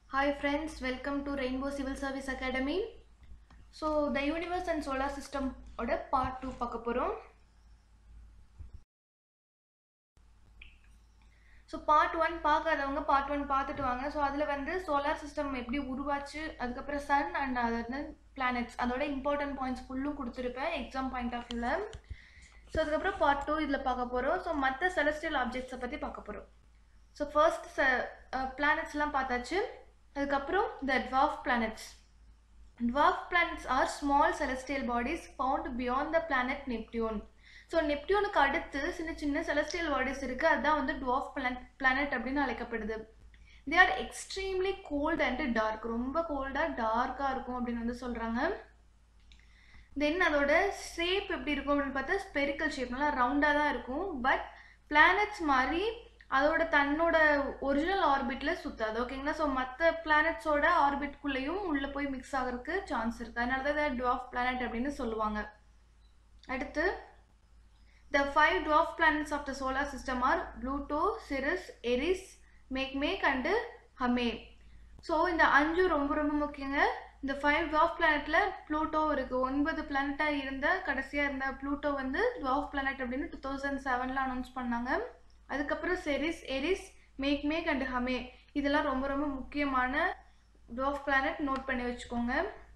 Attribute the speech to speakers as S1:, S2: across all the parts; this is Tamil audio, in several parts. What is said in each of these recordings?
S1: Hi friends, welcome to Rainbow Civil Service Academy. So the universe and solar system ஓட part 2 பார்க்க போறோம். ஸோ பார்ட் ஒன் பார்க்காதவங்க பார்ட் ஒன் பார்த்துட்டு வாங்க ஸோ அதில் வந்து சோலார் சிஸ்டம் எப்படி உருவாச்சு அதுக்கப்புறம் சன் அண்ட் அதர் பிளானட்ஸ் அதோட இம்பார்ட்டன்ட் பாயிண்ட்ஸ் ஃபுல்லும் கொடுத்துருப்பேன் எக்ஸாம் பாயிண்ட் ஆஃப் வியூவில் ஸோ அதுக்கப்புறம் பார்ட் டூ இதில் பார்க்க போகிறோம் ஸோ மற்ற செலஸ்டியல் ஆப்ஜெக்ட்ஸை பற்றி பார்க்க போகிறோம் ஸோ ஃபர்ஸ்ட் ச பிளானட்ஸ்லாம் பார்த்தாச்சு அதுக்கப்புறம் the dwarf planets dwarf planets are small celestial bodies found beyond the planet Neptune so நெப்டியூனுக்கு அடுத்து சின்ன சின்ன செலஸ்டியல் பாடிஸ் இருக்குது அதுதான் வந்து டுவார்ஃப் பிளானட் பிளானட் அப்படின்னு அழைக்கப்படுது they are extremely cold and dark ரொம்ப கோல்டாக டார்க்காக இருக்கும் அப்படின்னு வந்து சொல்கிறாங்க தென் அதோட ஷேப் எப்படி இருக்கும் அப்படின்னு பார்த்தா ஸ்பெரிக்கல் ஷேப் நல்லா ரவுண்டாக தான் இருக்கும் பட் பிளானட்ஸ் மாதிரி அதோட தன்னோட ஒரிஜினல் ஆர்பிட்டில் சுத்தாது ஓகேங்களா ஸோ மற்ற பிளானட்ஸோட ஆர்பிட்குள்ளேயும் உள்ளே போய் மிக்ஸ் ஆகிறதுக்கு சான்ஸ் இருக்குது அதனால தான் இதை டுவாஃப் பிளானட் அப்படின்னு சொல்லுவாங்க அடுத்து the five dwarf planets of the solar system are Pluto Ceres Eris Makemake and Haumea so இந்த அஞ்சு ரொம்ப ரொம்ப முக்கியங்க இந்த ஃபைவ் டுவாஃப் பிளானட்ல ப்ளூட்டோ இருக்கு ஒன்பது பிளானட்டாக இருந்த கடைசியாக இருந்த ப்ளூட்டோ வந்து டுவாஃப் பிளானட் அப்படின்னு டூ தௌசண்ட் செவனில் அனௌன்ஸ் பண்ணாங்க அதுக்கப்புறம் Ceres Eris Makemake and Haumea இதெல்லாம் ரொம்ப ரொம்ப முக்கியமான டுவாஃப் பிளானட் நோட் பண்ணி வச்சுக்கோங்க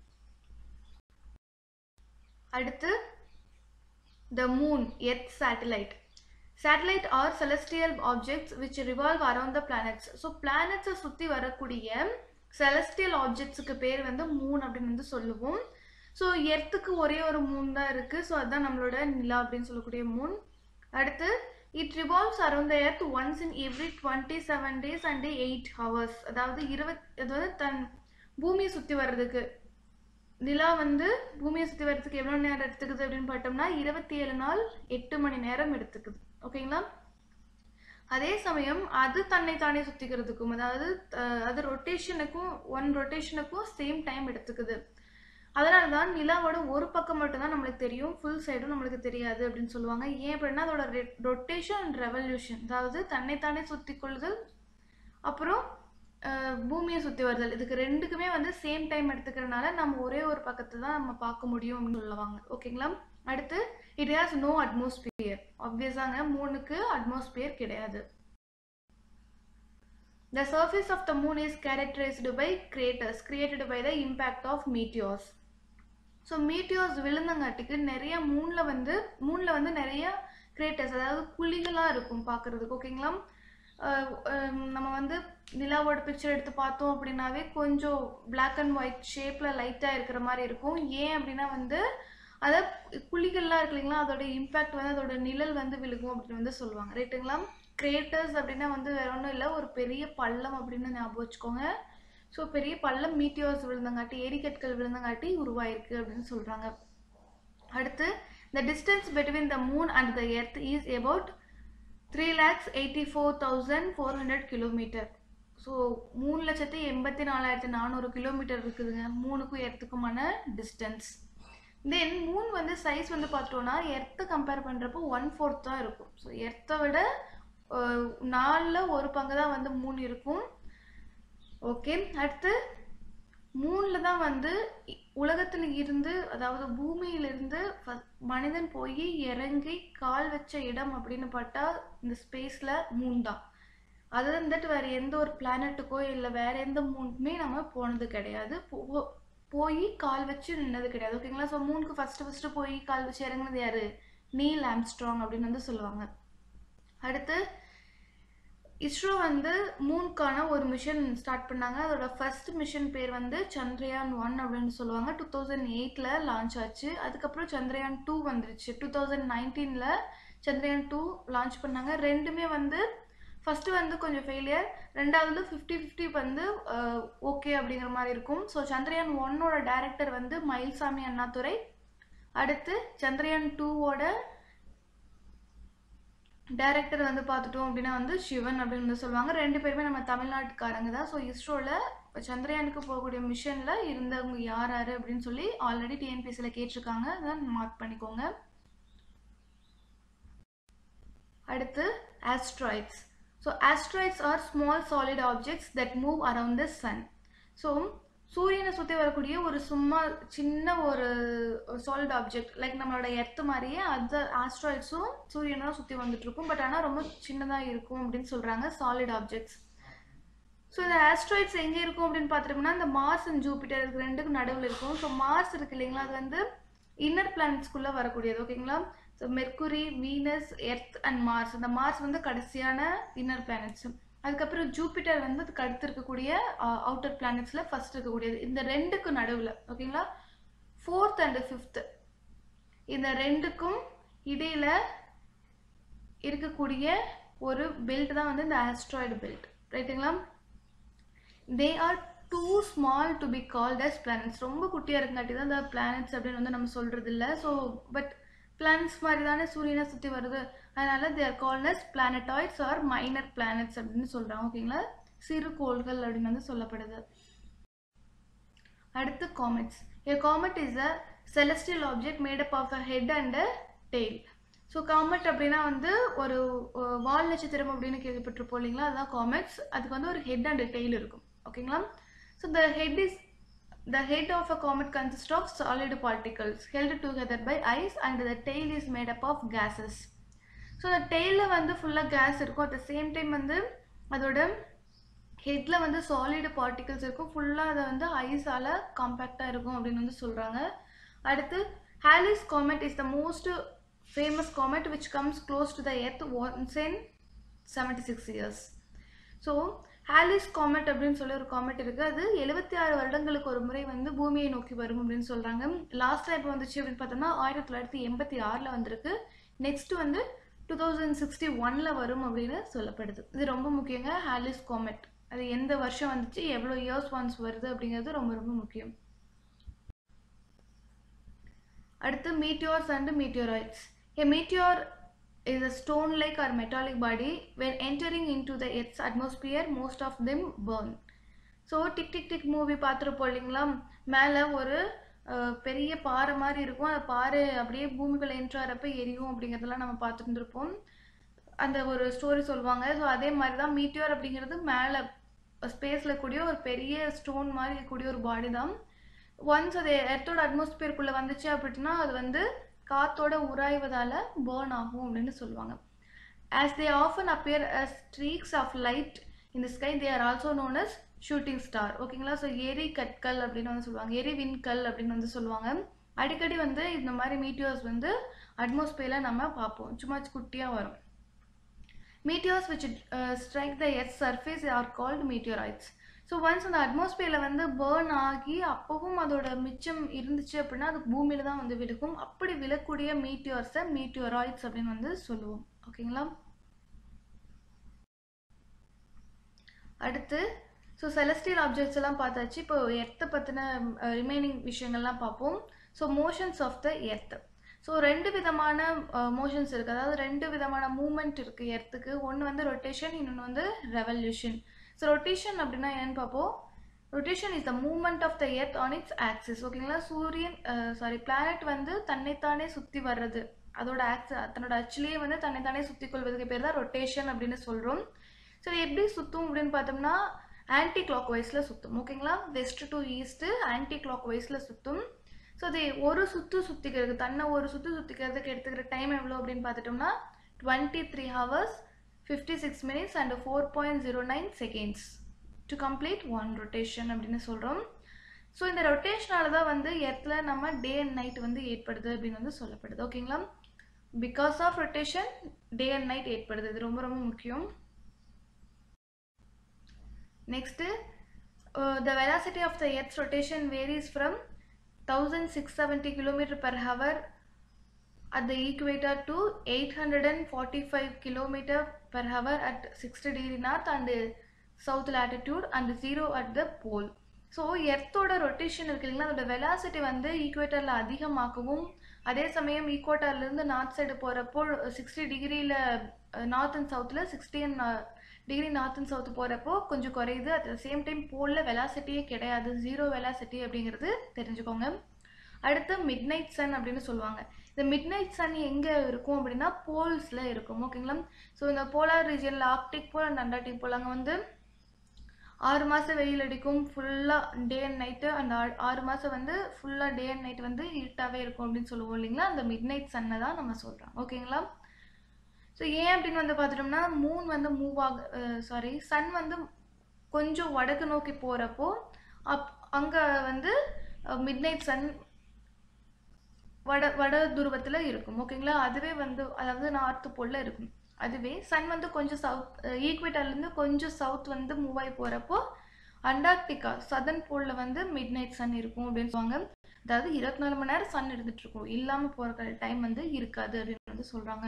S1: அடுத்து the moon earth satellite satellite are celestial objects which revolve around the planets so பிளானட்ஸை சுற்றி வரக்கூடிய செலஸ்டியல் ஆப்ஜெக்ட்ஸுக்கு பேர் வந்து மூன் அப்படின்னு வந்து சொல்லுவோம் ஸோ எர்த்துக்கு ஒரே ஒரு மூன் தான் இருக்குது ஸோ அதுதான் நம்மளோட நிலா அப்படின்னு சொல்லக்கூடிய மூன் அடுத்து it revolves around the earth once in every twenty seven days and eight hours அதாவது இருபத் அதாவது தன் பூமியை சுற்றி வர்றதுக்கு நிலா வந்து பூமியை சுற்றி வர்றதுக்கு எவ்வளோ நேரம் எடுத்துக்குது அப்படின்னு பார்த்தோம்னா இருபத்தி ஏழு நாள் எட்டு மணி நேரம் எடுத்துக்குது ஓகேங்களா அதே சமயம் அது தன்னை தானே சுத்திக்கிறதுக்கும் அதாவது அது ரொட்டேஷனுக்கும் ஒன் ரொட்டேஷனுக்கும் சேம் டைம் எடுத்துக்குது அதனால தான் நிலாவோட ஒரு பக்கம் மட்டும்தான் நம்மளுக்கு தெரியும் ஃபுல் சைடும் நம்மளுக்கு தெரியாது அப்படின்னு சொல்லுவாங்க ஏன் அப்படின்னா அதோட ரொட்டேஷன் அண்ட் ரெவல்யூஷன் அதாவது தன்னைத்தானே சுத்தி கொள்ளுதல் அப்புறம் பூமியை சுற்றி வருதல் இதுக்கு ரெண்டுக்குமே வந்து சேம் டைம் எடுத்துக்கிறனால நம்ம ஒரே ஒரு பக்கத்தை தான் நம்ம பார்க்க முடியும் அப்படின்னு சொல்லுவாங்க ஓகேங்களா அடுத்து இட் ஹாஸ் நோ அட்மாஸ்பியர் ஆப்வியஸாங்க மூணுக்கு அட்மாஸ்பியர் கிடையாது The surface of the moon is characterized by craters created by the impact of meteors. So meteors விழுந்தங்காட்டிக்கு நிறைய மூணில் வந்து மூணில் வந்து நிறைய கிரேட்டர்ஸ் அதாவது குழிகளாக இருக்கும் பார்க்குறதுக்கு ஓகேங்களா நம்ம வந்து நிலாவோட பிக்சர் எடுத்து பார்த்தோம் அப்படின்னாவே கொஞ்சம் பிளாக் அண்ட் ஒயிட் ஷேப்பில் லைட்டாக இருக்கிற மாதிரி இருக்கும் ஏன் அப்படின்னா வந்து அதை குழிகள்லாம் இருக்கு இல்லைங்களா அதோட இம்பேக்ட் வந்து அதோட நிழல் வந்து விழுகும் அப்படின்னு வந்து சொல்லுவாங்க ரைட்டுங்களா கிரேட்டர்ஸ் அப்படின்னா வந்து வேற ஒன்றும் இல்லை ஒரு பெரிய பள்ளம் அப்படின்னு ஞாபகம் வச்சுக்கோங்க ஸோ பெரிய பள்ளம் மீட்டியோர்ஸ் விழுந்தங்காட்டி எரிக்கற்கள் விழுந்தங்காட்டி உருவாயிருக்கு அப்படின்னு சொல்கிறாங்க அடுத்து the distance between the moon and the earth is about three lakhs eighty four thousand four hundred kilometre so மூணு லட்சத்தி எண்பத்தி நாலாயிரத்தி நானூறு கிலோமீட்டர் இருக்குதுங்க மூணுக்கும் எர்த்துக்குமான டிஸ்டன்ஸ் தென் மூன் வந்து சைஸ் வந்து பார்த்தோன்னா எர்த்தை கம்பேர் பண்ணுறப்போ ஒன் ஃபோர்த் தான் இருக்கும் ஸோ எர்த்தை விட நாலில் ஒரு பங்கு தான் வந்து மூணு இருக்கும் ஓகே அடுத்து மூணில் தான் வந்து உலகத்தில் இருந்து அதாவது பூமியிலிருந்து மனிதன் போய் இறங்கி கால் வச்ச இடம் அப்படின்னு பார்த்தா இந்த ஸ்பேஸில் மூன் தான் அது வந்துட்டு வேறு எந்த ஒரு பிளானட்டுக்கோ இல்லை வேற எந்த மூணுக்குமே நம்ம போனது கிடையாது போய் கால் வச்சு நின்னது கிடையாது ஓகேங்களா ஸோ மூணுக்கு ஃபஸ்ட்டு ஃபஸ்ட்டு போய் கால் வச்சு இறங்குனது யாரு நீல் ஆம்ஸ்ட்ராங் அப்படின்னு வந்து சொல்லுவாங்க அடுத்து இஸ்ரோ வந்து மூணுக்கான ஒரு மிஷன் ஸ்டார்ட் பண்ணாங்க அதோட ஃபர்ஸ்ட் மிஷன் பேர் வந்து சந்திரயான் ஒன் அப்படின்னு சொல்லுவாங்க டூ தௌசண்ட் எயிட்டில் லான்ச் ஆச்சு அதுக்கப்புறம் சந்திரயான் டூ வந்துருச்சு டூ தௌசண்ட் நைன்டீனில் சந்திரயான் டூ லான்ச் பண்ணாங்க ரெண்டுமே வந்து ஃபஸ்ட்டு வந்து கொஞ்சம் ஃபெயிலியர் ரெண்டாவது ஃபிஃப்டி ஃபிஃப்டி வந்து ஓகே அப்படிங்கிற மாதிரி இருக்கும் ஸோ சந்திரயான் ஒன்னோட டைரக்டர் வந்து மயில்சாமி அண்ணாதுரை அடுத்து சந்திரயான் டூவோட டைரக்டர் வந்து பார்த்துட்டோம் அப்படின்னா வந்து சிவன் அப்படின்னு வந்து சொல்லுவாங்க ரெண்டு பேருமே நம்ம தமிழ்நாட்டுக்காரங்க தான் ஸோ இஸ்ரோவில் சந்திரயானுக்கு போகக்கூடிய மிஷனில் இருந்தவங்க யார் யார் அப்படின்னு சொல்லி ஆல்ரெடி டிஎன்பிஎஸ்சியில் கேட்டிருக்காங்க அதை மார்க் பண்ணிக்கோங்க அடுத்து asteroids so asteroids are small solid objects that move around the sun so சூரியனை சுற்றி வரக்கூடிய ஒரு சும்மா சின்ன ஒரு சாலிட் ஆப்ஜெக்ட் லைக் நம்மளோட எர்த் மாதிரியே அது ஆஸ்ட்ராய்ட்ஸும் சூரியனை தான் சுற்றி வந்துட்டு இருக்கும் பட் ஆனால் ரொம்ப சின்னதாக இருக்கும் அப்படின்னு சொல்கிறாங்க சாலிட் ஆப்ஜெக்ட்ஸ் ஸோ இந்த ஆஸ்ட்ராய்ட்ஸ் எங்கே இருக்கும் அப்படின்னு பார்த்துட்டோம்னா இந்த மார்ஸ் அண்ட் ஜூபிட்டர் இருக்கு ரெண்டுக்கும் நடுவில் இருக்கும் ஸோ மார்ஸ் இருக்கு இல்லைங்களா அது வந்து இன்னர் பிளானட்ஸ்குள்ளே வரக்கூடியது ஓகேங்களா so Mercury Venus earth and Mars இந்த மார்ஸ் வந்து கடைசியான இன்னர் பிளானட்ஸ் அதுக்கப்புறம் ஜூபிட்டர் வந்து அதுக்கு அடுத்து இருக்கக்கூடிய அவுட்டர் பிளானட்ஸில் ஃபர்ஸ்ட் இருக்கக்கூடியது இந்த ரெண்டுக்கு நடுவில் ஓகேங்களா ஃபோர்த் அண்ட் ஃபிஃப்த்து இந்த ரெண்டுக்கும் இடையில இருக்கக்கூடிய ஒரு பெல்ட் தான் வந்து இந்த ஆஸ்ட்ராய்டு பெல்ட் ரைட்டுங்களா they are too small to be called as planets ரொம்ப குட்டியாக இருக்கங்காட்டி தான் இந்த பிளானட்ஸ் அப்படின்னு வந்து நம்ம சொல்கிறது இல்லை ஸோ பட் பிளானட்ஸ் மாதிரி தானே சூரியனை சுற்றி வருது அதனால they are called as planetoids or minor planets அப்படின்னு சொல்கிறாங்க ஓகேங்களா சிறு கோள்கள் அப்படின்னு வந்து சொல்லப்படுது அடுத்து comets A comet is a celestial object made up of a head and a tail. So comet அப்படின்னா வந்து ஒரு அஹ், வால் நட்சத்திரம் அப்படின்னு கேள்விப்பட்டிருப்போம் இல்லைங்களா அதுதான் காமெட்ஸ் அதுக்கு வந்து ஒரு ஹெட் அண்ட் டெய்ல் இருக்கும் ஓகேங்களா so the head is the head of a comet consist of solid particles held together by ice and the tail is made up of gases so அந்த டெய்லில் வந்து ஃபுல்லாக கேஸ் இருக்கும் அட் த சேம் டைம் வந்து அதோட ஹெட்டில் வந்து சாலிட் பார்ட்டிகல்ஸ் இருக்கும் ஃபுல்லாக அதை வந்து ஐஸால் காம்பேக்டாக இருக்கும் அப்படின்னு வந்து சொல்கிறாங்க அடுத்து Halley's comet is the most famous comet which comes close to the earth once in seventy six years so Halley's comet அப்படின்னு சொல்லி ஒரு காமெட் இருக்குது அது எழுபத்தி ஆறு வருடங்களுக்கு ஒரு முறை வந்து பூமியை நோக்கி வரும் அப்படின்னு சொல்கிறாங்க லாஸ்ட்டாக எப்போ வந்துச்சு அப்படின்னு பார்த்தோம்னா ஆயிரத்தி தொள்ளாயிரத்தி எண்பத்தி ஆறில் வந்திருக்கு நெக்ஸ்ட் வந்து டூ தௌசண்ட் சிக்ஸ்டி ஒனில் வரும் அப்படின்னு சொல்லப்படுது இது ரொம்ப முக்கியங்க ஹாலிஸ் காமெட் அது எந்த வருஷம் வந்துச்சு எவ்வளோ இயர்ஸ் ஒன்ஸ் வருது அப்படிங்கிறது ரொம்ப ரொம்ப முக்கியம் அடுத்து meteors and meteoroids A meteor is a stone-like or metallic body. When entering into the Earth's atmosphere, most of them burn. So Tik Tik Tik movie பார்த்துருப்போம் இல்லைங்களா மேலே ஒரு அஹ், பெரிய பாறை மாதிரி இருக்கும் அந்த பாறை அப்படியே பூமிக்குள்ள என்ட்ரு ஆகிறப்ப எரியும் அப்படிங்கிறதெல்லாம் நம்ம பார்த்துட்டு இருந்திருப்போம் அந்த ஒரு ஸ்டோரி சொல்லுவாங்க ஸோ அதே மாதிரி தான் மீட்டியோர் அப்படிங்கிறது மேலே ஸ்பேஸில் கூடிய ஒரு பெரிய ஸ்டோன் மாதிரி இருக்கக்கூடிய ஒரு பாடி தான் ஒன்ஸ் அது எர்த்தோட அட்மாஸ்பியருக்குள்ளே வந்துச்சு அப்படின்னா அது வந்து காத்தோட உராய்வதால் பேர்ன் ஆகும் அப்படின்னு சொல்லுவாங்க as they often appear as streaks of light in the sky they are also known as shooting star ஓகேங்களா ஸோ எரி கற்கள் அப்படின்னு வந்து சொல்லுவாங்க எரி விண்கல் அப்படின்னு வந்து சொல்லுவாங்க அடிக்கடி வந்து இந்த மாதிரி மீட்டியோர்ஸ் வந்து அட்மாஸ்பியரில் நம்ம பார்ப்போம் சும்மா குட்டியாக வரும் meteors which uh, strike the earth's surface are called meteorites so once அந்த அட்மாஸ்பியரில் வந்து பேர்ன் ஆகி அப்பவும் அதோட மிச்சம் இருந்துச்சு அப்படின்னா அது பூமியில தான் வந்து விழுகும் அப்படி விழக்கூடிய மீட்டியோர்ஸை மீட்டியோராய்ட்ஸ் அப்படின்னு வந்து சொல்லுவோம் ஓகேங்களா அடுத்து ஸோ செலஸ்டியல் ஆப்ஜெக்ட்ஸ் எல்லாம் பார்த்தாச்சு இப்போ எர்த்தை பற்றின ரிமைனிங் விஷயங்கள்லாம் பார்ப்போம் so motions of the earth so ரெண்டு விதமான மோஷன்ஸ் இருக்குது அதாவது ரெண்டு விதமான மூமெண்ட் இருக்குது எர்த்துக்கு ஒன்று வந்து ரொட்டேஷன் இன்னொன்று வந்து ரெவல்யூஷன் ஸோ ரொட்டேஷன் அப்படின்னா என்னன்னு பார்ப்போம் rotation is the movement of the earth on its axis ஓகேங்களா சூரியன் சாரி பிளானட் வந்து தன்னைத்தானே சுற்றி வர்றது அதோட ஆக்சி தன்னோட அச்சிலேயே வந்து தன்னைத்தானே சுற்றி கொள்வதுக்கு பேர் தான் ரொட்டேஷன் அப்படின்னு சொல்கிறோம் ஸோ இது எப்படி சுற்றும் அப்படின்னு பார்த்தோம்னா ஆன்டி கிளாக் வைஸில் சுற்றும் ஓகேங்களா வெஸ்ட் டு ஈஸ்ட்டு ஆன்டி கிளாக் வைஸில் சுற்றும் ஸோ அது ஒரு சுற்று சுற்றிக்கிறது தன்னை ஒரு சுற்று சுற்றிக்கிறதுக்கு எடுத்துக்கிற டைம் எவ்வளோ அப்படின்னு பார்த்துட்டோம்னா twenty three hours fifty six minutes and four point zero nine seconds to complete one rotation அப்படின்னு சொல்கிறோம் ஸோ இந்த ரொட்டேஷனால தான் வந்து எர்த்தில் நம்ம டே அண்ட் நைட் வந்து ஏற்படுது அப்படின்னு வந்து சொல்லப்படுது ஓகேங்களா because of rotation day and night ஏற்படுது இது ரொம்ப ரொம்ப முக்கியம் next the velocity of the earth's rotation varies from thousand six seventy kilometre per hour at the equator to 845 kilometer per hour at 60 degree north and south latitude and 0 at the pole so எர்த்தோட ரொட்டேஷன் இருக்கு இல்லைங்களா அதோட வெலாசிட்டி வந்து ஈக்குவேட்டரில் அதிகமாகவும் அதே சமயம் ஈக்குவேட்டர்லேருந்து நார்த் சைடு போகிறப்போ சிக்ஸ்டி டிகிரியில் நார்த் அண்ட் சவுத்தில் sixty and degree north and south போகிறப்போ கொஞ்சம் குறையுது அட் த சேம் டைம் போலில் வெலாசிட்டியே கிடையாது ஜீரோ வெலாசிட்டி அப்படிங்கிறது தெரிஞ்சுக்கோங்க அடுத்து மிட் நைட் சன் அப்படின்னு சொல்லுவாங்க இந்த மிட் நைட் சன் எங்கே இருக்கும் அப்படின்னா போல்ஸில் இருக்கும் ஓகேங்களா ஸோ இந்த போலார் ரீஜனில் Arctic pole and Antarctic pole அங்கே வந்து ஆறு மாதம் வெயில் அடிக்கும் ஃபுல்லாக டே அண்ட் நைட்டு அந்த ஆறு மாதம் வந்து ஃபுல்லாக டே அண்ட் நைட் வந்து இருட்டாகவே இருக்கும் அப்படின்னு சொல்லுவோம் இல்லைங்களா அந்த மிட் நைட் சன்னை தான் நம்ம சொல்கிறோம் ஓகேங்களா ஸோ ஏன் அப்படின்னு வந்து பார்த்துட்டோம்னா மூன் வந்து மூவ் ஆக சாரி சன் வந்து கொஞ்சம் வடக்கு நோக்கி போகிறப்போ அப் அங்கே வந்து மிட் நைட் சன் வட வட துருவத்தில் இருக்கும் ஓகேங்களா அதுவே வந்து அதாவது நார்த்து போலில் இருக்கும் அதுவே சன் வந்து கொஞ்சம் சவுத் ஈக்வேட்டர்லேருந்து கொஞ்சம் சவுத் வந்து மூவ் ஆகி போகிறப்போ அண்டார்டிகா சதன் போலில் வந்து மிட் நைட் சன் இருக்கும் அப்படின்னு சொல்லுவாங்க அதாவது இருபத்தி நாலு மணி நேரம் சன் இருந்துட்டு இருக்கும் இல்லாமல் போகிற டைம் வந்து இருக்காது அப்படின்னு வந்து சொல்கிறாங்க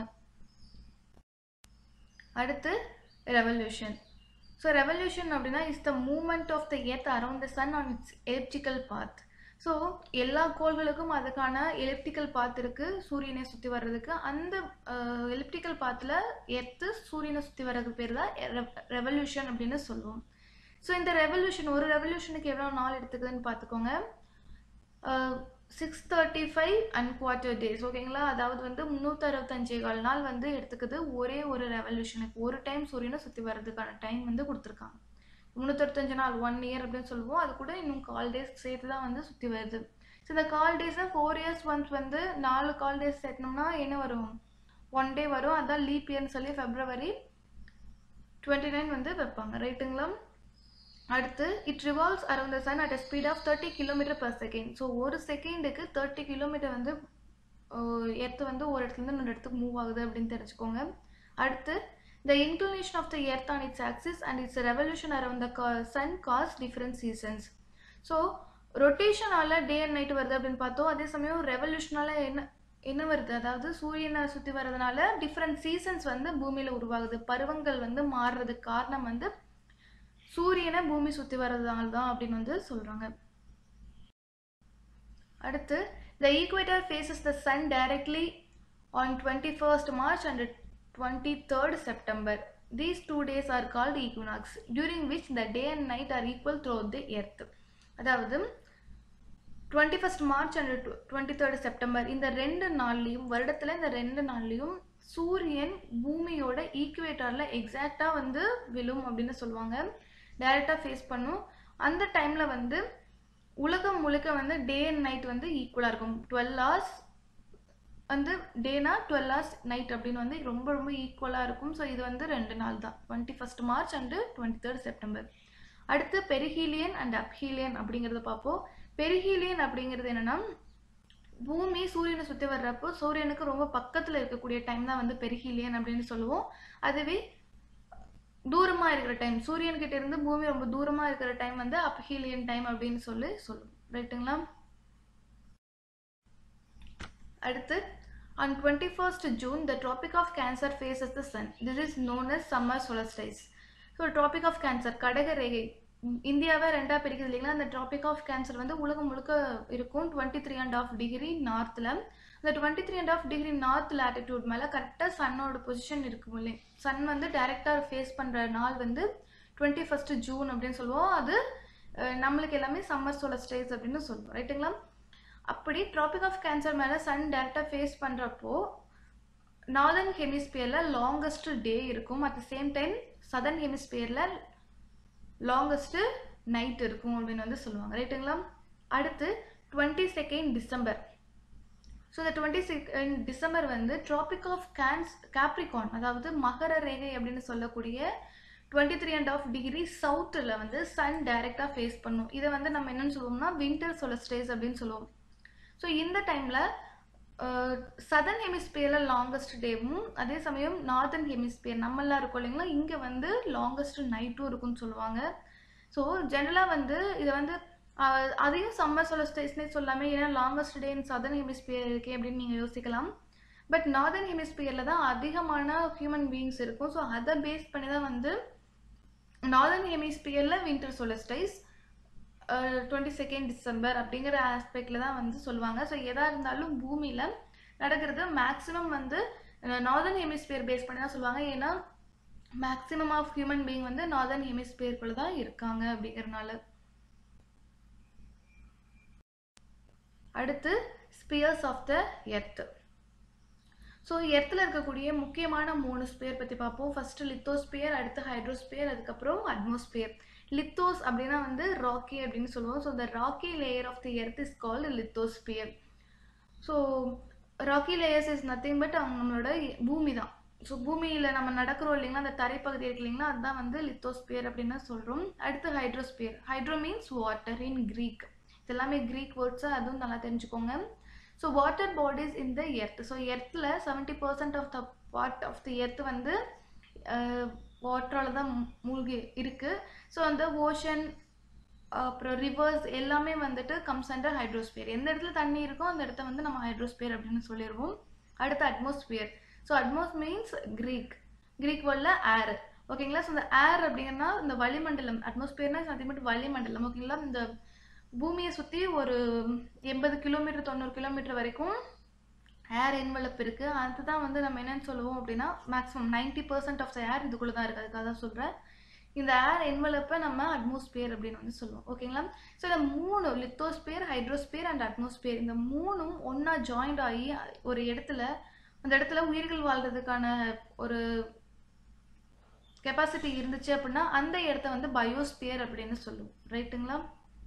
S1: அடுத்து ரெவல்யூஷன் ஸோ ரெவல்யூஷன் அப்படின்னா is the movement of the earth around the sun on its elliptical path so எல்லா கோள்களுக்கும் அதுக்கான எலிப்டிக்கல் பாத் இருக்குது சூரியனை சுற்றி வர்றதுக்கு அந்த எலிப்டிக்கல் பாத்தில் எர்த்து சூரியனை சுற்றி வர்றதுக்கு பேர் தான் ரெவல்யூஷன் அப்படின்னு சொல்லுவோம் ஸோ இந்த ரெவல்யூஷன் ஒரு ரெவல்யூஷனுக்கு எவ்வளோ நாள் எடுத்துக்குதுன்னு பார்த்துக்கோங்க six thirty five and quarter days ஓகேங்களா அதாவது வந்து முந்நூற்றி அறுபத்தஞ்சே கால் நாள் வந்து எடுத்துக்குது ஒரே ஒரு ரெவல்யூஷனுக்கு ஒரு டைம் சூரியனை சுற்றி வர்றதுக்கான டைம் வந்து கொடுத்துருக்காங்க முந்நூற்றஞ்சு நாள் ஒன் இயர் அப்படின்னு சொல்லுவோம் அது கூட இன்னும் கால் டேஸ் சேர்த்து தான் வந்து சுற்றி வருது ஸோ இந்த கால் டேஸில் ஃபோர் இயர்ஸ் ஒன்ஸ் வந்து நாலு கால் டேஸ் சேர்த்தனோம்னா என்ன வரும் ஒன் டே வரும் அதான் லீப் இயர்னு சொல்லி ஃபெப்ரவரி டுவெண்ட்டி நைன் வந்து வைப்பாங்க ரைட்டுங்களா அடுத்து it revolves around the sun at a speed of thirty kilometre per second so ஒரு செகண்டுக்கு தேர்ட்டி கிலோமீட்டர் வந்து எர்த்து வந்து ஒரு இடத்துலேருந்து இன்னொரு இடத்துக்கு மூவ் ஆகுது அப்படின்னு தெரிஞ்சுக்கோங்க அடுத்து the inclination of the earth on its axis and its revolution around the sun causes different seasons so ரொட்டேஷனால் டே அண்ட் நைட் வருது அப்படின்னு பார்த்தோம் அதே சமயம் ரெவல்யூஷனால் என்ன என்ன வருது அதாவது சூரியனை சுற்றி வர்றதுனால டிஃப்ரெண்ட் சீசன்ஸ் வந்து பூமியில் உருவாகுது பருவங்கள் வந்து மாறுறதுக்கு காரணம் வந்து சூரியனை பூமி சுற்றி வர்றதுனால தான் அப்படின்னு வந்து சொல்கிறாங்க அடுத்து the equator faces the sun directly on twenty first March and twenty third September these two days are called equinox during which the day and night are equal through the earth அதாவது twenty first March and twenty third September இந்த ரெண்டு நாள்லையும் வருடத்தில் இந்த ரெண்டு நாள்லையும் சூரியன் பூமியோட ஈக்குவேட்டரில் எக்ஸாக்டாக வந்து விழும் அப்படின்னு சொல்லுவாங்க டைரெக்டாக ஃபேஸ் பண்ணும் அந்த டைமில் வந்து உலகம் முழுக்க வந்து டே அண்ட் நைட் வந்து ஈக்குவலாக இருக்கும் டுவெல் ஹவர்ஸ் வந்து டேனா டுவெல் ஹவர்ஸ் நைட் அப்படின்னு வந்து ரொம்ப ரொம்ப ஈக்குவலாக இருக்கும் ஸோ இது வந்து ரெண்டு நாள் தான் twenty first March and twenty third September அடுத்து பெரிஹீலியன் அண்ட் அப்ஹீலியன் அப்படிங்கிறத பார்ப்போம் பெரிஹீலியன் அப்படிங்கிறது என்னென்னா பூமி சூரியனை சுற்றி வர்றப்போ சூரியனுக்கு ரொம்ப பக்கத்தில் இருக்கக்கூடிய டைம் தான் வந்து பெரிஹீலியன் அப்படின்னு சொல்லுவோம் அதுவே தூரமாக இருக்கிற டைம் சூரியன்கிட்ட இருந்து பூமி ரொம்ப தூரமாக இருக்கிற டைம் வந்து அப்ஹீலியன் டைம் அப்படின்னு சொல்லி சொல்லுவோம் ரைட்டுங்களா அடுத்து on 21st June the tropic of cancer faces the sun this is known as summer solstice so tropic of cancer கடக ரேகை இந்தியாவை ரெண்டாக பிரிக்குது இல்லைங்களா அந்த ட்ராபிக் ஆஃப் கேன்சர் வந்து உலகம் முழுக்க இருக்கும் twenty three and half degree நார்த்தில் அந்த twenty three and half degree north latitude மேலே கரெக்டாக சன்னோட பொசிஷன் இருக்கும் இல்லைங்க சன் வந்து டைரெக்டாக ஃபேஸ் பண்ணுற நாள் வந்து டுவெண்ட்டி ஃபஸ்ட்டு ஜூன் அப்படின்னு சொல்லுவோம் அது நம்மளுக்கு எல்லாமே சம்மர் சோலஸ்டேஸ் அப்படின்னு சொல்லுவோம் ரைட்டுங்களா அப்படி ட்ராபிக் ஆஃப் கேன்சர் மேலே சன் டேரெக்டாக ஃபேஸ் பண்ணுறப்போ நார்தர்ன் ஹெமிஸ்பியரில் லாங்கஸ்ட் டே இருக்கும் at the same time southern ஹெமிஸ்பியரில் லாங்கஸ்ட்டு நைட் இருக்கும் அப்படின்னு வந்து சொல்லுவாங்க ரைட்டுங்களா அடுத்து டுவெண்ட்டி செகண்ட் டிசம்பர் ஸோ இந்த டுவெண்ட்டி செகண்ட் டிசம்பர் வந்து ட்ராபிக் ஆஃப் கேன்ஸ் கேப்ரிகான் அதாவது மகர ரேகை அப்படின்னு சொல்லக்கூடிய twenty three and half degree சவுத்தில் வந்து சன் டைரெக்டாக ஃபேஸ் பண்ணும் இதை வந்து நம்ம என்னென்னு சொல்லுவோம்னா வின்டர் சொலஸ்டேஸ் அப்படின்னு சொல்லுவோம் ஸோ இந்த டைமில் சதர்ன் ஹெமிஸ்பியரில் லாங்கஸ்ட் டேவும் அதே சமயம் நார்தர்ன் ஹெமிஸ்பியர் நம்மளாம் இருக்கோம் இல்லைங்களா இங்கே வந்து லாங்கஸ்ட் நைட்டும் இருக்குன்னு சொல்லுவாங்க ஸோ ஜென்ரலாக வந்து இதை வந்து அதையும் சம்மர் சொலஸ்டேஸ்னே சொல்லாமல் ஏன்னா longest day in southern hemisphere இருக்கே அப்படின்னு நீங்கள் யோசிக்கலாம் பட் நார்தர்ன் ஹெமிஸ்பியரில் தான் அதிகமான ஹியூமன் பீயிங்ஸ் இருக்கும் ஸோ அதை பேஸ் பண்ணி தான் வந்து நார்தர்ன் ஹெமிஸ்பியரில் winter solstice twenty second December அப்படிங்கிற ஆஸ்பெக்டில் தான் வந்து சொல்லுவாங்க ஸோ எதாக இருந்தாலும் பூமியில் நடக்கிறது மேக்ஸிமம் வந்து நார்தர்ன் ஹெமிஸ்பியர் பேஸ் பண்ணி தான் சொல்லுவாங்க ஏன்னா மேக்ஸிமம் ஆஃப் ஹியூமன் பீயிங் வந்து நார்தர்ன் ஹெமிஸ்பியருக்குள்ள தான் இருக்காங்க அப்படிங்கிறனால அடுத்து spheres of the earth so எர்த்தில் இருக்கக்கூடிய முக்கியமான மூணு ஸ்பியர் பற்றி பார்ப்போம் ஃபஸ்ட்டு லித்தோஸ்பியர் அடுத்து ஹைட்ரோஸ்பியர் அதுக்கப்புறம் அட்மாஸ்பியர் லித்தோஸ் அப்படின்னா வந்து ராக்கி அப்படின்னு சொல்லுவோம் so the rocky layer of the earth is called lithosphere so rocky layers is nothing but அவங்க நம்மளோட பூமி தான் ஸோ பூமியில் நம்ம நடக்கிறோம் இல்லைங்களா அந்த தரைப்பகுதி இருக்கு இல்லைங்களா அதுதான் வந்து லித்தோஸ்பியர் அப்படின்னு சொல்கிறோம் அடுத்து hydrosphere hydro means water in Greek இது எல்லாமே க்ரீக் வேர்ட்ஸு அதுவும் நல்லா தெரிஞ்சுக்கோங்க so water bodies in the earth so எர்த்தில் seventy percent of the part of the earth வந்து வாட்டரால் தான் மூழ்கி இருக்குது ஸோ அந்த ஓஷன் அப்புறம் ரிவர்ஸ் எல்லாமே வந்துட்டு கம்ஸ் அண்டர் ஹைட்ரோஸ்பியர் எந்த இடத்துல தண்ணி இருக்கோ அந்த இடத்த வந்து நம்ம ஹைட்ரோஸ்பியர் அப்படின்னு சொல்லிடுவோம் அடுத்து atmosphere so atmos means Greek Greek வேர்டில் ஏர் ஓகேங்களா ஸோ இந்த ஏர் அப்படிங்கன்னா இந்த வளிமண்டலம் அட்மாஸ்பியர்னா சத்தியம் மட்டும் வளிமண்டலம் ஓகேங்களா இந்த பூமியை சுற்றி ஒரு எண்பது கிலோமீட்டர் தொண்ணூறு கிலோமீட்டர் வரைக்கும் ஏர் என்வலப் இருக்குது அதுதான் வந்து நம்ம என்னென்னு சொல்லுவோம் அப்படின்னா maximum ninety percent of the air இதுக்குள்ளே தான் இருக்குது அதுக்காக தான் சொல்கிறேன் இந்த ஏர் என்வலப்பை நம்ம அட்மாஸ்பியர் அப்படின்னு வந்து சொல்லுவோம் ஓகேங்களா ஸோ இந்த மூணு லித்தோஸ்பியர் ஹைட்ரோஸ்பியர் அண்ட் அட்மாஸ்பியர் இந்த மூணும் ஒன்றா ஜாயிண்ட் ஆகி ஒரு இடத்துல அந்த இடத்துல உயிர்கள் வாழ்றதுக்கான ஒரு கெப்பாசிட்டி இருந்துச்சு அப்படின்னா அந்த இடத்த வந்து பயோஸ்பியர் அப்படின்னு சொல்லுவோம் ரைட்டுங்களா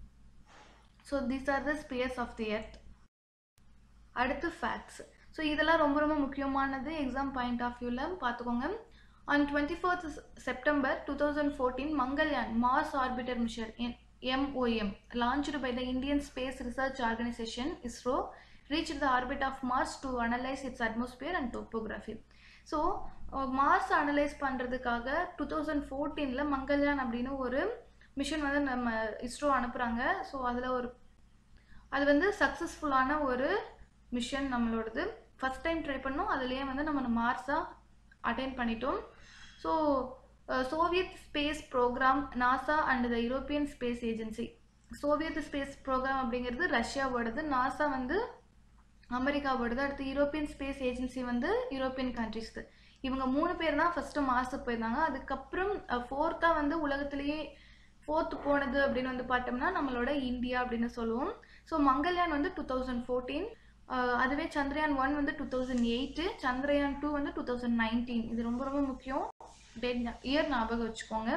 S1: so these are the spheres of the earth அடுத்து ஃபேக்ட்ஸ் ஸோ இதெல்லாம் ரொம்ப ரொம்ப முக்கியமானது எக்ஸாம் பாயிண்ட் ஆஃப் வியூவில் பார்த்துக்கோங்க on twenty fourth September two thousand fourteen Mangalyaan Mars orbiter mission MOM launched by the Indian Space Research Organisation ISRO reach the orbit of Mars to analyse its atmosphere and topography so Mars analyse பண்ணுறதுக்காக டூ தௌசண்ட் ஃபோர்டீனில் மங்கள்யான் அப்படின்னு ஒரு மிஷன் வந்து நம்ம இஸ்ரோ அனுப்புகிறாங்க ஸோ அதில் ஒரு அது வந்து சக்ஸஸ்ஃபுல்லான ஒரு மிஷன் நம்மளோடது ஃபஸ்ட் டைம் ட்ரை பண்ணோம் அதுலேயே வந்து நம்ம மார்ஸாக அட்டைன் பண்ணிட்டோம் so Soviet space programme NASA and the European Space Agency Soviet space programme அப்படிங்கிறது ரஷ்யாவோடது நாசா வந்து அமெரிக்காவோடது அடுத்து யூரோப்பியன் ஸ்பேஸ் ஏஜென்சி வந்து யூரோப்பியன் கண்ட்ரிஸ்து இவங்க மூணு பேர் தான் ஃபஸ்ட்டு மார்ஸுக்கு போயிருந்தாங்க அதுக்கப்புறம் ஃபோர்த்தாக வந்து உலகத்திலேயே ஃபோர்த்து போனது அப்படின்னு வந்து பார்த்தோம்னா நம்மளோட இந்தியா அப்படின்னு சொல்லுவோம் ஸோ மங்கள்யான் வந்து டூ தௌசண்ட் ஃபோர்டீன் அதுவே சந்திரயான் ஒன் வந்து two thousand eight Chandrayaan two வந்து டூ தௌசண்ட் நைன்டீன் இது ரொம்ப ரொம்ப முக்கியம் டேட் இயர் ஞாபகம் வச்சுக்கோங்க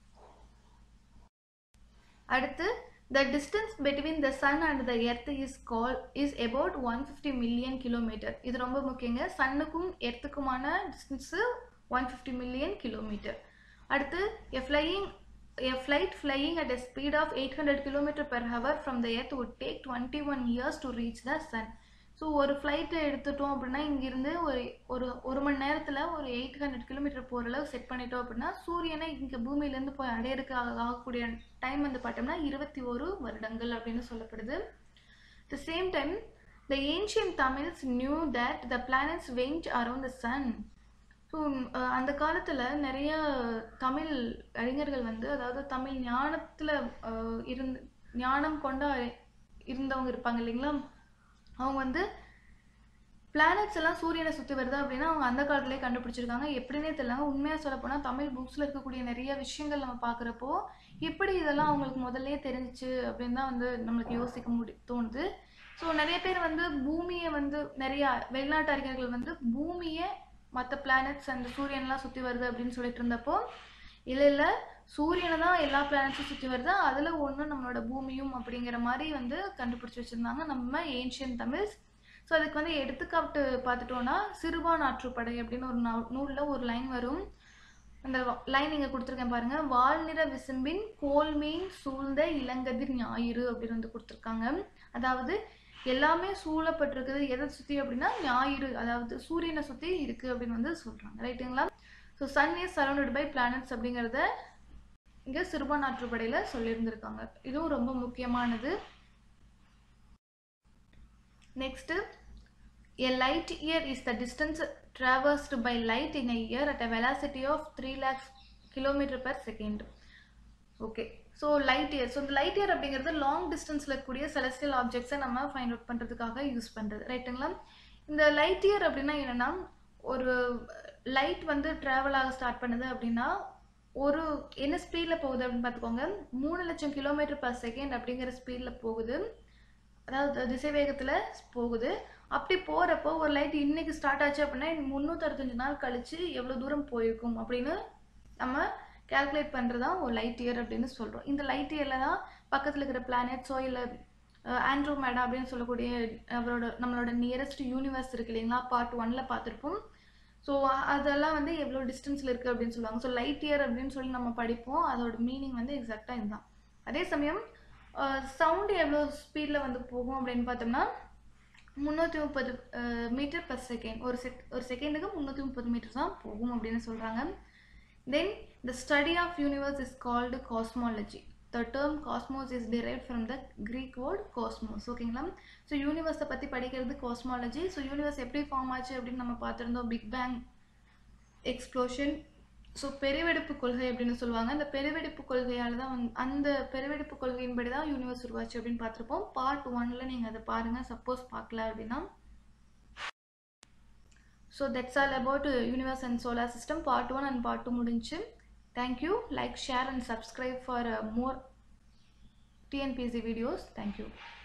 S1: அடுத்து the distance between the sun and the earth is call is about one fifty million kilometre இது ரொம்ப முக்கியங்க சன்னுக்கும் எர்த்துக்குமான distance one fifty million kilometre அடுத்து a flying A flight flying at a speed of 800 km per hour from the earth would take 21 years to reach the sun. So ஒரு ஃப்ளைட்டை எடுத்துட்டோம் அப்படின்னா இங்கேருந்து ஒரு ஒரு ஒரு மணி நேரத்தில் ஒரு எயிட் ஹண்ட்ரட் கிலோமீட்டர் போகிற அளவு செட் பண்ணிட்டோம் அப்படின்னா சூரியனை இங்கே பூமியிலேருந்து போய் அடையிறதுக்கு ஆகக்கூடிய டைம் வந்து பார்த்தோம்னா இருபத்தி ஒரு வருடங்கள் அப்படின்னு சொல்லப்படுது the same time the ancient Tamils knew that the planets went around the sun so அந்த காலத்தில் நிறைய தமிழ் அறிஞர்கள் வந்து அதாவது தமிழ் ஞானத்தில் இருந்து ஞானம் கொண்ட இருந்தவங்க இருப்பாங்க இல்லைங்களா அவங்க வந்து பிளானட்ஸ் எல்லாம் சூரியனை சுற்றி வருது அப்படின்னா அவங்க அந்த காலத்திலே கண்டுபிடிச்சிருக்காங்க எப்படின்னே தெரியல உண்மையாக சொல்ல போனால் தமிழ் புக்ஸில் இருக்கக்கூடிய நிறைய விஷயங்கள் நம்ம பார்க்குறப்போ எப்படி இதெல்லாம் அவங்களுக்கு முதல்லே தெரிஞ்சிச்சு அப்படின்னு தான் வந்து நம்மளுக்கு யோசிக்க முடி தோணுது ஸோ நிறைய பேர் வந்து பூமியை வந்து நிறைய வெளிநாட்டு அறிஞர்கள் வந்து பூமியை மற்ற பிளானட்ஸ் அந்த சூரியன்லாம் சுற்றி வருது அப்படின்னு சொல்லிட்டு இருந்தப்போ இல்லை இல்லை சூரியனை தான் எல்லா பிளானட்ஸும் சுற்றி வருது அதில் ஒன்று நம்மளோட பூமியும் அப்படிங்கிற மாதிரி வந்து கண்டுபிடிச்சி வச்சுருந்தாங்க நம்ம ஏன்ஷியன் தமிழ்ஸ் ஸோ அதுக்கு வந்து எடுத்துக்காட்டு பார்த்துட்டோன்னா சிறுபான் ஆற்றுப்படை அப்படின்னு ஒரு நூலில் ஒரு லைன் வரும் அந்த லைன் இங்கே கொடுத்துருக்கேன் பாருங்கள் வால்நிற விசும்பின் கோல்மீன் சூழ்ந்த இளங்கதிர் ஞாயிறு அப்படின்னு வந்து கொடுத்துருக்காங்க அதாவது எல்லாமே சூழப்பட்டிருக்குது எதை சுற்றி அப்படின்னா ஞாயிறு அதாவது சூரியனை சுற்றி இருக்குது அப்படின்னு வந்து சொல்கிறாங்க ரைட்டுங்களா so sun is surrounded by planets அப்படிங்கிறத இங்கே சிறுபான் ஆற்றுப்படையில் சொல்லியிருந்திருக்காங்க இதுவும் ரொம்ப முக்கியமானது next a light year is the distance traversed by light in a year at a velocity of three lakhs kilometre per second okay so light year so இந்த லைட் இயர் அப்படிங்கிறது லாங் டிஸ்டன்ஸில் இருக்கக்கூடிய செலஸ்டியல் ஆப்ஜெக்ட்ஸை நம்ம ஃபைண்ட் அவுட் பண்ணுறதுக்காக யூஸ் பண்ணுறது ரைட்டுங்களா இந்த லைட் இயர் அப்படின்னா என்னென்னா ஒரு லைட் வந்து ட்ராவல் ஆக ஸ்டார்ட் பண்ணுது அப்படின்னா ஒரு என்ன ஸ்பீடில் போகுது அப்படின்னு பார்த்துக்கோங்க மூணு லட்சம் கிலோமீட்டர் பர் செகண்ட் அப்படிங்கிற ஸ்பீடில் போகுது அதாவது திசை வேகத்தில் போகுது அப்படி போகிறப்போ ஒரு லைட் இன்னைக்கு ஸ்டார்ட் ஆச்சு அப்படின்னா முந்நூற்றறுபத்தஞ்சு நாள் கழிச்சு எவ்வளோ தூரம் போயிருக்கும் அப்படின்னு நம்ம கால்குலேட் பண்ணுறது தான் ஒரு லைட் இயர் அப்படின்னு சொல்கிறோம் இந்த லைட் இயரில் தான் பக்கத்தில் இருக்கிற பிளானட்ஸோ இல்லை ஆண்ட்ரோமேடா அப்படின்னு சொல்லக்கூடிய அவரோட நம்மளோட நியரஸ்ட் யூனிவர்ஸ் இருக்கு இல்லைங்களா பார்ட் ஒன்ல பார்த்துருப்போம் ஸோ அதெல்லாம் வந்து எவ்வளோ டிஸ்டன்ஸில் இருக்குது அப்படின்னு சொல்லுவாங்க ஸோ லைட் இயர் அப்படின்னு சொல்லி நம்ம படிப்போம் அதோட மீனிங் வந்து எக்ஸாக்டாக இதுதான் அதே சமயம் சவுண்டு எவ்வளோ ஸ்பீடில் வந்து போகும் அப்படின்னு பார்த்தோம்னா முந்நூற்றி முப்பது மீட்டர் பர் செகண்ட் ஒரு செக் ஒரு செகண்டுக்கு முந்நூற்றி முப்பது மீட்டர் தான் போகும் அப்படின்னு சொல்கிறாங்க then the study of universe is called cosmology the term cosmos is derived from the Greek word cosmos ஓகேங்களா ஸோ யூனிவர்ஸை பற்றி படிக்கிறது காஸ்மாலஜி ஸோ யூனிவர்ஸ் எப்படி ஃபார்ம் ஆச்சு அப்படின்னு நம்ம பார்த்துருந்தோம் பிக் பேங் எக்ஸ்ப்ளோஷன் ஸோ பெருவெடுப்பு கொள்கை அப்படின்னு சொல்லுவாங்க அந்த பெருவெடுப்பு கொள்கையால் தான் வந்து அந்த பெருவெடுப்பு கொள்கையின்படி தான் யூனிவர்ஸ் உருவாச்சு அப்படின்னு பார்த்துருப்போம் பார்ட் ஒன்ல நீங்கள் அதை பாருங்கள் சப்போஸ் பார்க்கல அப்படின்னா so that's all about universe and solar system part one and part two முடிஞ்சு thank you like share and subscribe for more TNPSC videos thank you